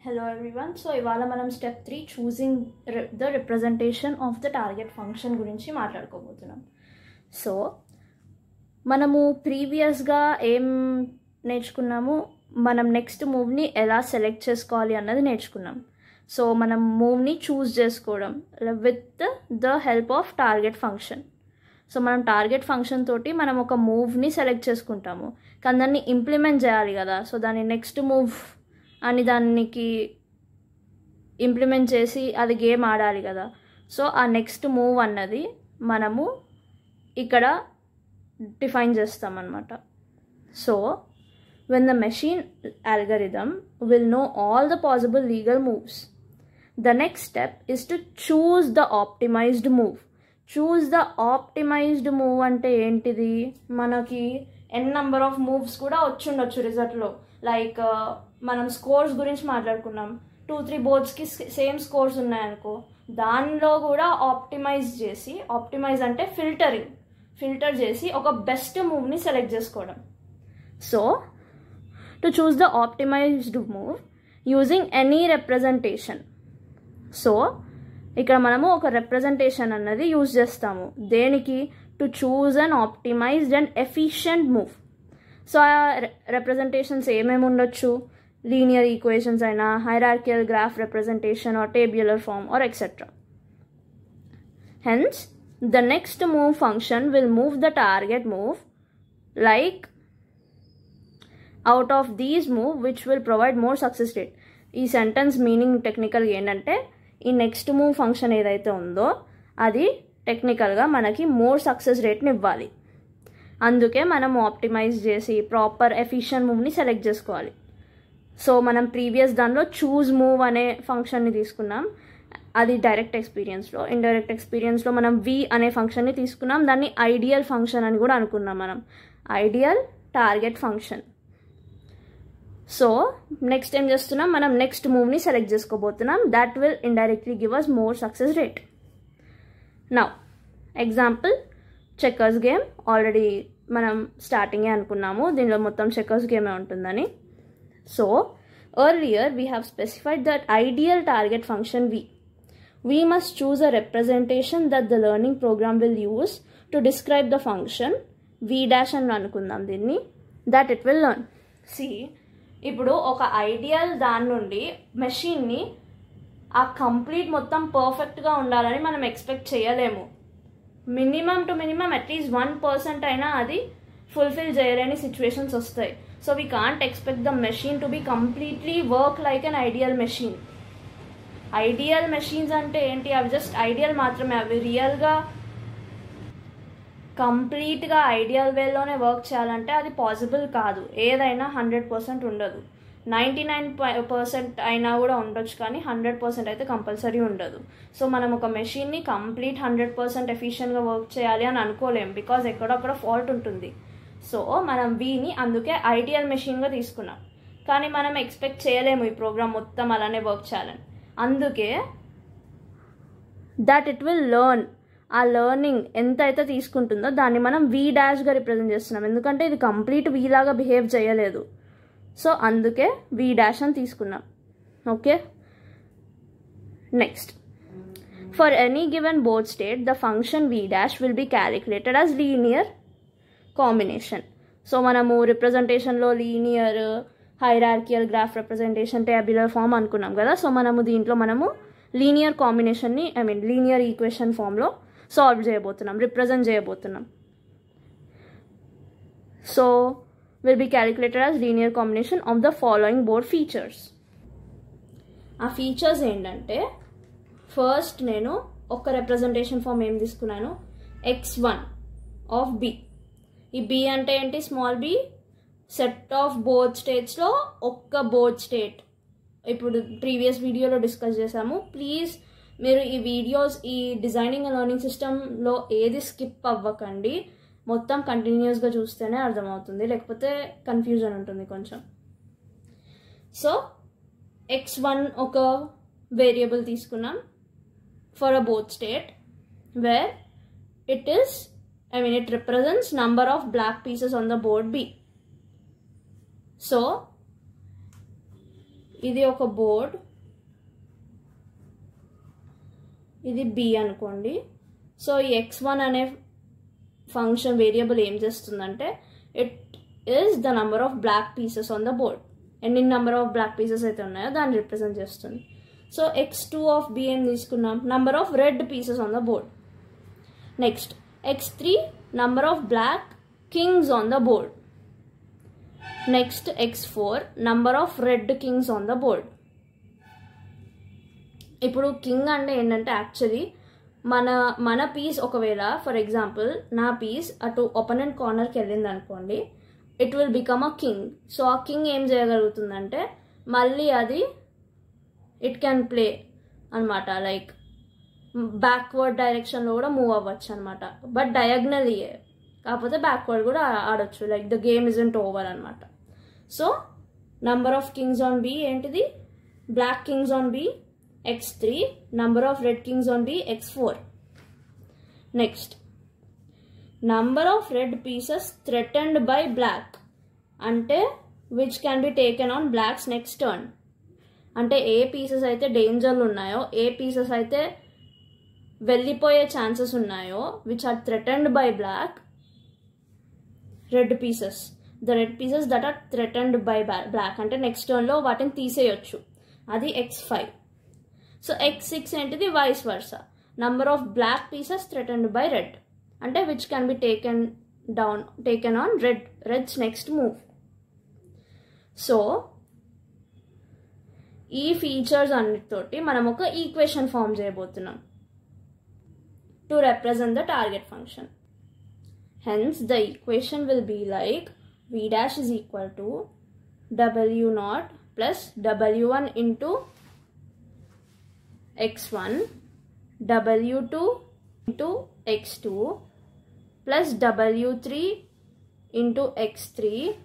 Hello everyone so ఇవాళ మనం step three choosing the representation of the target function గురించి మాట్లాడుకోబోతున్నాం సో మనము ప్రీవియస్గా ఏం నేర్చుకున్నాము మనం నెక్స్ట్ మూవ్ని ఎలా సెలెక్ట్ చేసుకోవాలి అన్నది నేర్చుకున్నాం సో మనం మూవ్ని చూస్ చేసుకోవడం with the help of target function so మనం టార్గెట్ ఫంక్షన్ తోటి మనం ఒక మూవ్ని సెలెక్ట్ చేసుకుంటాము కానీ దాన్ని ఇంప్లిమెంట్ చేయాలి కదా సో దాని నెక్స్ట్ మూవ్ అని దానికి ఇంప్లిమెంట్ చేసి అది గేమ్ ఆడాలి కదా సో ఆ నెక్స్ట్ మూవ్ అన్నది మనము ఇక్కడ డిఫైన్ చేస్తామన్నమాట so when the machine algorithm will know all the possible legal moves. The next step is to choose the optimized move. Choose the optimised move అంటే ఏంటిది మనకి ఎన్ నెంబర్ ఆఫ్ మూవ్స్ కూడా వచ్చి ఉండొచ్చు రిజల్ట్లో లైక్ మనం స్కోర్స్ గురించి మాట్లాడుకున్నాం టూ త్రీ బోర్డ్స్కి సేమ్ స్కోర్స్ ఉన్నాయనుకో దానిలో కూడా ఆప్టిమైజ్ చేసి ఆప్టిమైజ్ అంటే ఫిల్టరింగ్ ఫిల్టర్ చేసి ఒక బెస్ట్ మూవ్ని సెలెక్ట్ చేసుకోవడం so to choose the optimized move using any representation so ఇక్కడ మనము ఒక రిప్రజెంటేషన్ అన్నది యూజ్ చేస్తాము దేనికి to choose and optimised and efficient move so ఆ రిప్రజెంటేషన్స్ ఏమేమి ఉండొచ్చు లీనియర్ ఈక్వేషన్స్ అయినా hierarchical graph representation or tabular form or etcetera hence the next move function will move the target move like out of these move which will provide more success rate ఈ sentence meaning టెక్నికల్గా ఏంటంటే ఈ next move function ఏదైతే ఉందో అది టెక్నికల్గా మనకి more success రేట్ని ఇవ్వాలి అందుకే మనం ఆప్టిమైజ్ చేసి ప్రాపర్ ఎఫిషియెంట్ మూవ్ని సెలెక్ట్ చేసుకోవాలి సో మనం ప్రీవియస్ దానిలో చూజ్ మూవ్ అనే ఫంక్షన్ని తీసుకున్నాం అది డైరెక్ట్ ఎక్స్పీరియన్స్లో ఇండైరెక్ట్ ఎక్స్పీరియన్స్లో మనం వి అనే ఫంక్షన్ని తీసుకున్నాం దాన్ని ఐడియల్ ఫంక్షన్ అని కూడా అనుకున్నాం మనం ideal target function so next ఏం చేస్తున్నాం మనం నెక్స్ట్ మూవ్ని సెలెక్ట్ చేసుకోబోతున్నాం that will indirectly give us more success rate now example checkers game already మనం స్టార్టింగే అనుకున్నాము దీనిలో మొత్తం చెక్కర్స్ గేమే ఉంటుందని so earlier we have specified that ideal target function we we must choose a representation that the learning program will use to describe the function we dash అని అనుకుందాం దీన్ని దట్ ఇట్ విల్ లెర్న్ సి ఇప్పుడు ఒక ideal దాని నుండి మెషిన్ని ఆ complete మొత్తం పర్ఫెక్ట్గా ఉండాలని మనం ఎక్స్పెక్ట్ చేయలేము minimum to minimum at least one percent అయినా అది ఫుల్ఫిల్ చేయలేని సిచ్యువేషన్స్ వస్తాయి so we can't expect the machine to be completely work like an ideal machine ideal machines అంటే ఏంటి అవి జస్ట్ ఐడియల్ మాత్రమే అవి రియల్గా కంప్లీట్గా ఐడియల్ వేలోనే వర్క్ చేయాలంటే అది పాసిబుల్ కాదు ఏదైనా హండ్రెడ్ పర్సెంట్ ఉండదు నైంటీ నైన్ పర్సెంట్ అయినా కూడా ఉండొచ్చు కానీ హండ్రెడ్ పర్సెంట్ అయితే కంపల్సరీ ఉండదు సో మనం ఒక మెషిన్ని కంప్లీట్ హండ్రెడ్ పర్సెంట్ ఎఫిషియెంట్గా వర్క్ చేయాలి అని అనుకోలేం బికాజ్ ఎక్కడొక్కడ ఫాల్ట్ ఉంటుంది సో మనం వీని అందుకే ఐడియల్ మెషిన్గా తీసుకున్నాం కానీ మనం ఎక్స్పెక్ట్ చేయలేము ఈ ప్రోగ్రామ్ మొత్తం అలానే వర్క్ చేయాలని అందుకే దట్ ఇట్ విల్ లెర్న్ ఆ లెర్నింగ్ ఎంత అయితే తీసుకుంటుందో దాన్ని మనం వీ డాష్గా రిప్రజెంట్ చేస్తున్నాం ఎందుకంటే ఇది కంప్లీట్ వీలాగా బిహేవ్ చేయలేదు సో అందుకే వీ డాష్ అని తీసుకున్నాం okay next for any given board state the function V dash will be calculated as linear combination so మనము రిప్రజెంటేషన్లో linear hierarchical graph representation tabular form అనుకున్నాం కదా సో మనము దీంట్లో మనము లీనియర్ కాంబినేషన్ని ఐ మీన్ లీనియర్ ఈక్వేషన్ ఫామ్లో సాల్వ్ చేయబోతున్నాం రిప్రజెంట్ చేయబోతున్నాం so will be calculated as linear combination of the following board features ఆ ఫీచర్స్ ఏంటంటే ఫస్ట్ నేను ఒక రిప్రజెంటేషన్ ఫామ్ ఏం తీసుకున్నాను ఎక్స్ వన్ ఆఫ్ బి ఈ బి అంటే ఏంటి small B set of board స్టేట్స్లో ఒక్క బోర్డ్ స్టేట్ ఇప్పుడు ప్రీవియస్ వీడియోలో డిస్కస్ చేసాము ప్లీజ్ మీరు ఈ వీడియోస్ ఈ డిజైనింగ్ అండ్ లెర్నింగ్ సిస్టంలో ఏది స్కిప్ అవ్వకండి మొత్తం కంటిన్యూస్గా చూస్తేనే అర్థమవుతుంది లేకపోతే కన్ఫ్యూజన్ ఉంటుంది కొంచెం సో ఎక్స్ వన్ ఒక వేరియబుల్ తీసుకున్నాం for a both state where it is I mean it represents number of black pieces on the board B so ఇది ఒక బోర్డ్ ఇది బి అనుకోండి సో ఈ ఎక్స్ వన్ అనే ఫంక్షన్ వేరియబుల్ ఏం చేస్తుందంటే it is the number of black pieces on the board ఎన్ని number of black pieces అయితే ఉన్నాయో దాన్ని రిప్రజెంట్ చేస్తుంది so x two of B ఏం తీసుకున్నాం number of red pieces on the board next x three number of black kings on the board next x four number of red kings on the board ఇప్పుడు king అంటే ఏంటంటే actually మన మన piece ఒకవేళ for example నా piece అటు ఒపనెంట్ కార్నర్కి వెళ్ళింది అనుకోండి it will become a king so ఆ కింగ్ ఏం చేయగలుగుతుందంటే మళ్ళీ అది ఇట్ క్యాన్ ప్లే అనమాట లైక్ బ్యాక్వర్డ్ డైరెక్షన్లో కూడా మూవ్ అవ్వచ్చు అనమాట బట్ డయాగ్నలీ కాకపోతే బ్యాక్వర్డ్ కూడా ఆడొచ్చు like the game isn't over అనమాట so number of kings on B ఏంటిది black kings on B x three number of red kings on B x four next number of red pieces threatened by black అంటే which can be taken on blacks next turn అంటే ఏ pieces అయితే డేంజర్లు ఉన్నాయో ఏ pieces అయితే వెళ్ళిపోయే chances ఉన్నాయో which are threatened by black red pieces the red pieces that are threatened by black అంటే next టర్న్లో వాటిని తీసేయొచ్చు అది x five so x six ఏంటిది vice versa number of black pieces threatened by red అంటే which can be taken down taken on red reds next move so ఈ features అన్నిటితోటి మనం ఒక ఈక్వేషన్ ఫామ్ చేయబోతున్నాం to represent the target function hence the equation will be like v dash is equal to w naught plus w1 into x1 w2 into x2 plus w3 into x3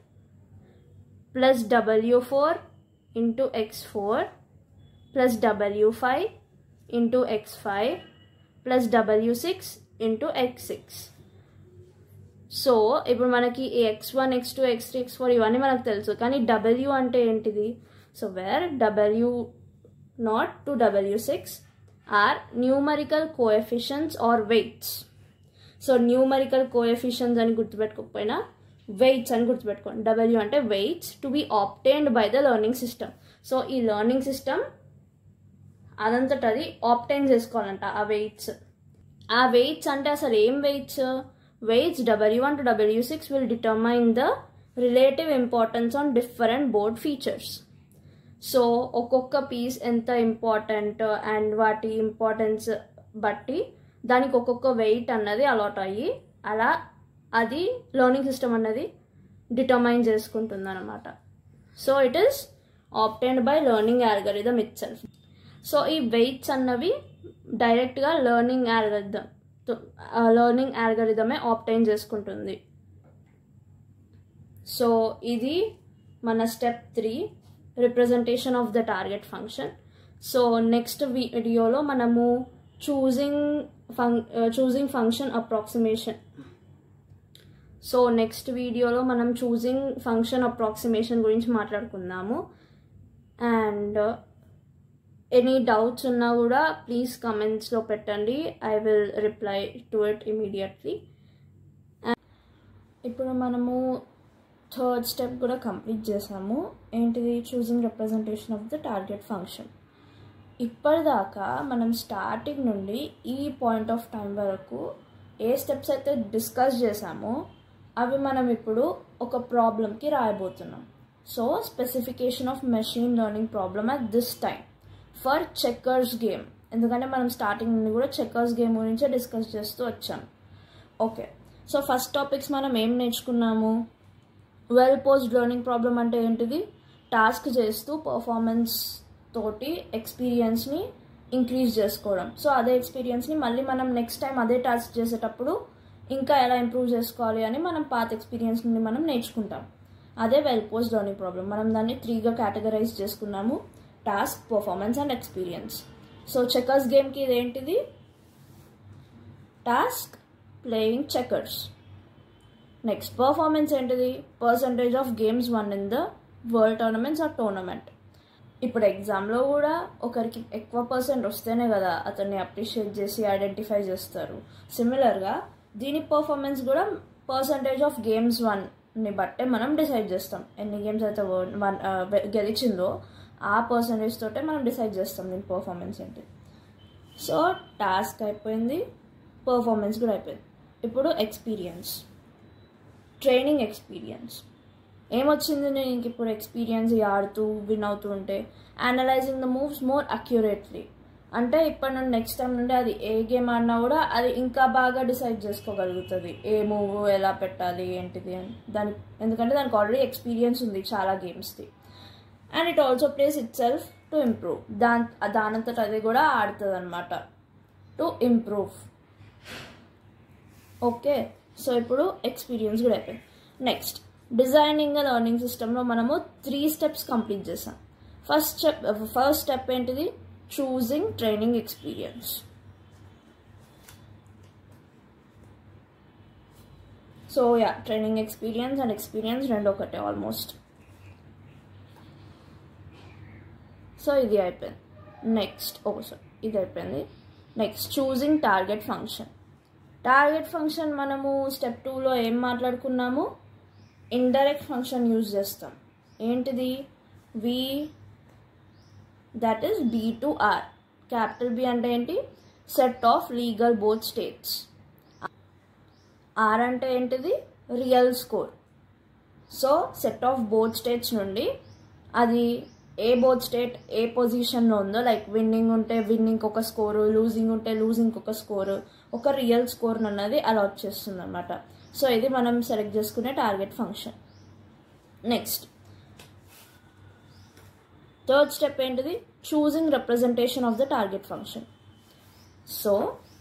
plus w4 into x4 plus w5 into x5 plus w6 into x6 so ఇప్పుడు మనకి x one x two x three x four ఇవన్నీ మనకు తెలుసు కానీ W అంటే ఏంటిది so where W not to W six are numerical coefficients are weights so numerical coefficients అని గుర్తుపెట్టుకోకపోయినా వెయిట్స్ అని గుర్తుపెట్టుకోండి డబ్ల్యూ అంటే weights to be obtained by the learning system so ఈ లెర్నింగ్ సిస్టమ్ అదంతట అది ఆప్టైన్ చేసుకోవాలంట ఆ వెయిట్స్ ఆ వెయిట్స్ అంటే అసలు ఏం weights weights W1 to W6 will determine the relative importance on different board features. So ఒక్కొక్క పీస్ ఎంత ఇంపార్టెంట్ అండ్ వాటి ఇంపార్టెన్స్ బట్టి దానికి ఒక్కొక్క వెయిట్ అన్నది అలాట్ అయ్యి అలా అది లెర్నింగ్ సిస్టమ్ అన్నది డిటర్మైన్ చేసుకుంటుంది అనమాట so it is obtained by learning algorithm itself so ఈ వెయిట్స్ అన్నవి డైరెక్ట్గా లెర్నింగ్ యాల్గరిథమ్ లెర్నింగ్ యాల్గరిథమే ఆప్టైన్ చేసుకుంటుంది సో ఇది మన step three representation of the target function so next వీడియోలో మనము choosing func choosing function approximation so next వీడియోలో మనం చూజింగ్ ఫంక్షన్ అప్రాక్సిమేషన్ గురించి మాట్లాడుకుందాము అండ్ ఎనీ డౌట్స్ ఉన్నా కూడా ప్లీజ్ కమెంట్స్లో పెట్టండి I will reply to it immediately ఇప్పుడు మనము థర్డ్ స్టెప్ కూడా కంప్లీట్ చేసాము ఏంటిది choosing representation of the target function ఇప్పటిదాకా మనం స్టార్టింగ్ నుండి ఈ పాయింట్ ఆఫ్ టైం వరకు ఏ స్టెప్స్ అయితే డిస్కస్ చేసామో అవి మనం ఇప్పుడు ఒక ప్రాబ్లంకి రాయబోతున్నాం so specification of machine learning problem at this time for checkers game ఎందుకంటే మనం స్టార్టింగ్ నుండి కూడా చెక్కర్స్ గేమ్ గురించే డిస్కస్ చేస్తూ వచ్చాం ఓకే సో ఫస్ట్ టాపిక్స్ మనం ఏం నేర్చుకున్నాము వెల్ పోస్ట్ లెర్నింగ్ ప్రాబ్లం అంటే ఏంటిది టాస్క్ చేస్తూ పర్ఫార్మెన్స్ తోటి ఎక్స్పీరియన్స్ని ఇంక్రీజ్ చేసుకోవడం సో అదే ఎక్స్పీరియన్స్ని మళ్ళీ మనం నెక్స్ట్ టైం అదే టాస్క్ చేసేటప్పుడు ఇంకా ఎలా ఇంప్రూవ్ చేసుకోవాలి అని మనం పాత ఎక్స్పీరియన్స్ నుండి మనం నేర్చుకుంటాం అదే వెల్ పోస్ట్ లెర్నింగ్ ప్రాబ్లం మనం దాన్ని త్రీగా కేటగరైజ్ చేసుకున్నాము task performance and experience so checkers గేమ్కి ఇదేంటిది task playing checkers next performance ఏంటిది percentage of games one in the world tournaments or tournament ఇప్పుడు ఎగ్జామ్లో కూడా ఒకరికి ఎక్కువ పర్సెంట్ వస్తేనే కదా అతన్ని అప్రిషియేట్ చేసి ఐడెంటిఫై చేస్తారు సిమిలర్గా దీని పర్ఫార్మెన్స్ కూడా పర్సంటేజ్ ఆఫ్ గేమ్స్ వన్ని బట్టే మనం డిసైడ్ చేస్తాం ఎన్ని గేమ్స్ అయితే వన్ గెలిచిందో ఆ పర్సంటేజ్ తోటే మనం డిసైడ్ చేస్తాం దీని పర్ఫార్మెన్స్ ఏంటి సో టాస్క్ అయిపోయింది పర్ఫార్మెన్స్ కూడా అయిపోయింది ఇప్పుడు ఎక్స్పీరియన్స్ ట్రైనింగ్ ఎక్స్పీరియన్స్ ఏమొచ్చింది నేను ఇంక ఇప్పుడు ఎక్స్పీరియన్స్ ఆడుతూ విన్ అవుతూ ఉంటే analysing the moves more accurately అంటే ఇప్పటి నుండి నెక్స్ట్ టైం నుండి అది ఏ గేమ్ ఆడినా కూడా అది ఇంకా బాగా డిసైడ్ చేసుకోగలుగుతుంది ఏ మూవ్ ఎలా పెట్టాలి ఏంటిది అని దాని ఎందుకంటే దానికి ఆల్రెడీ ఎక్స్పీరియన్స్ ఉంది చాలా గేమ్స్ది and it also plays itself to improve దాని దానంతట అది కూడా ఆడుతుంది అనమాట టు ఇంప్రూవ్ ఓకే సో ఇప్పుడు ఎక్స్పీరియన్స్ కూడా అయిపోయింది నెక్స్ట్ డిజైనింగ్ లెర్నింగ్ సిస్టంలో మనము త్రీ స్టెప్స్ కంప్లీట్ చేసాం ఫస్ట్ స్టెప్ ఫస్ట్ స్టెప్ ఏంటిది choosing training experience so yeah training experience and experience రెండు ఒకటే ఆల్మోస్ట్ సో ఇది అయిపోయింది నెక్స్ట్ ఓ సార్ ఇది అయిపోయింది next choosing target function target function మనము స్టెప్ టూలో ఏం మాట్లాడుకున్నాము ఇండైరెక్ట్ ఫంక్షన్ యూజ్ చేస్తాం ఏంటిది V that is B to R capital B అంటే ఏంటి set of legal both states or అంటే ఏంటిది real score so set of both states నుండి అది ఏ బోత్ స్టేట్ ఏ పొజిషన్లో ఉందో లైక్ విన్నింగ్ ఉంటే విన్నింగ్ ఒక స్కోరు లూజింగ్ ఉంటే లూజింగ్ ఒక స్కోరు ఒక రియల్ స్కోర్ అన్నది అలాట్ చేస్తుంది అనమాట సో ఇది మనం సెలెక్ట్ చేసుకునే target function next third step ఏంటిది choosing representation of the target function so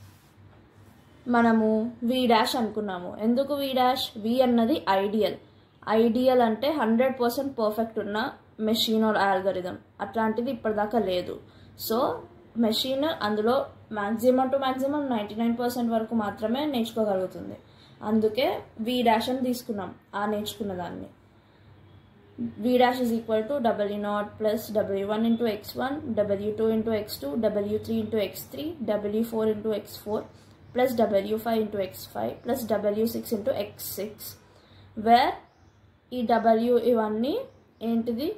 మనము వి డాష్ అనుకున్నాము ఎందుకు వి డాష్ వి అన్నది ఐడియల్ ఐడియల్ అంటే హండ్రెడ్ పర్సెంట్ పర్ఫెక్ట్ ఉన్న మెషిన్ ఆర్ ఆల్గరిథం అట్లాంటిది ఇప్పటిదాకా లేదు సో మెషిన్ అందులో maximum to maximum ninety nine percent వరకు మాత్రమే నేర్చుకోగలుగుతుంది అందుకే వి డాష్ అని తీసుకున్నాం ఆ నేర్చుకున్న దాన్ని V dash is equal to W not plus W one into x one W two into x two W three into x three W four into x four plus W five into x five plus W six into x six where ఈ W ఇవన్నీ ఏంటిది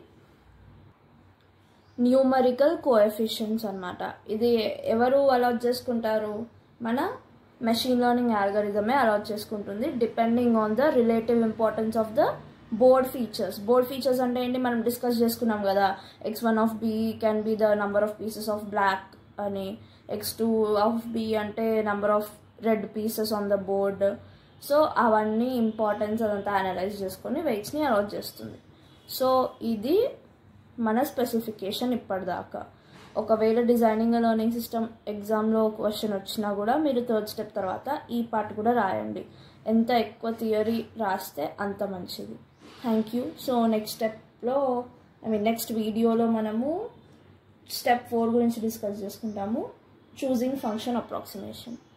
numerical coefficients అనమాట ఇది ఎవరు allot చేసుకుంటారు మన machine learning ఆల్గరిథమే allot చేసుకుంటుంది depending on the relative importance of the board features board features అంటే ఏంటి మనం డిస్కస్ చేసుకున్నాం కదా x one of B can be the number of pieces of black అని ఎక్స్ టూ ఆఫ్ బి అంటే number of red pieces on the board so అవన్నీ importance అదంతా analyse చేసుకొని వెయిట్స్ని అలాట్ చేస్తుంది సో ఇది మన స్పెసిఫికేషన్ ఇప్పటిదాకా ఒకవేళ డిజైనింగ్ లెర్నింగ్ సిస్టమ్ ఎగ్జామ్లో క్వశ్చన్ వచ్చినా కూడా మీరు థర్డ్ స్టెప్ తర్వాత ఈ పార్ట్ కూడా రాయండి ఎంత ఎక్కువ థియరీ రాస్తే అంత మంచిది థ్యాంక్ యూ సో నెక్స్ట్ స్టెప్లో ఐ మీన్ నెక్స్ట్ వీడియోలో మనము స్టెప్ ఫోర్ గురించి డిస్కస్ చేసుకుంటాము చూజింగ్ ఫంక్షన్ అప్రాక్సిమేషన్